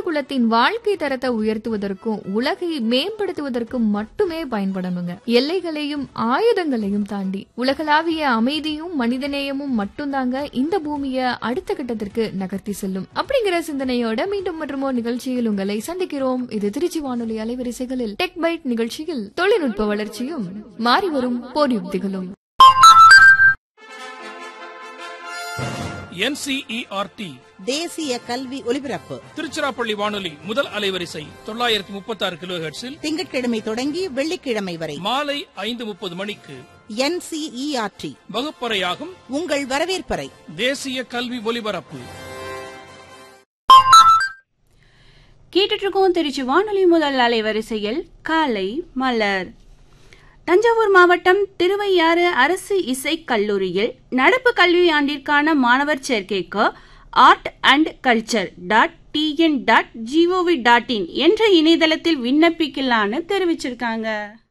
குலத்தின் வாழ்க்கை தரத்தை உயர்த்துவதற்கும் உலகை மேம்படுத்துவதற்கும் மட்டுமே பயன்படணுங்க எல்லைகளையும் ஆயுதங்களையும் தாண்டி உலகளாவிய அமைதியும் மனிதநேயமும் மட்டும்தாங்க இந்த பூமியை அடுத்த கட்டத்திற்கு நகர்த்தி செல்லும் அப்படிங்கிற சிந்தனையோட மீண்டும் மற்றுமோ நிகழ்ச்சியில் உங்களை சந்திக்கிறோம் இது திருச்சி வானொலி அலைவரிசைகளில் டெக் பைட் நிகழ்ச்சியில் தொழில்நுட்ப வளர்ச்சியும் மாறி வரும் போர் யுக்திகளும் என்சிஇஆர்டி தேசிய கல்வி ஒலிபரப்பு திருச்சிராப்பள்ளி வானொலி முதல் அலைவரிசை தொள்ளாயிரத்தி முப்பத்தி ஆறு கிலோ திங்கட்கிழமை தொடங்கி வெள்ளிக்கிழமை வரை மாலை ஐந்து முப்பது மணிக்கு என்சிஇஆர்டி வகுப்பறையாகும் உங்கள் வரவேற்பறை தேசிய கல்வி ஒலிபரப்பு கேட்டுட்டு இருக்கோம் திருச்சி வானொலி முதல் அலைவரிசையில் காலை மலர் தஞ்சாவூர் மாவட்டம் திருவையாறு அரசு இசைக் கல்லூரியில் நடப்பு கல்வியாண்டிற்கான மாணவர் சேர்க்கைக்கு art and culture dot TN dot gov dot in என்ற இணையதளத்தில் விண்ணப்பிக்கலான்னு தெரிவிச்சிருக்காங்க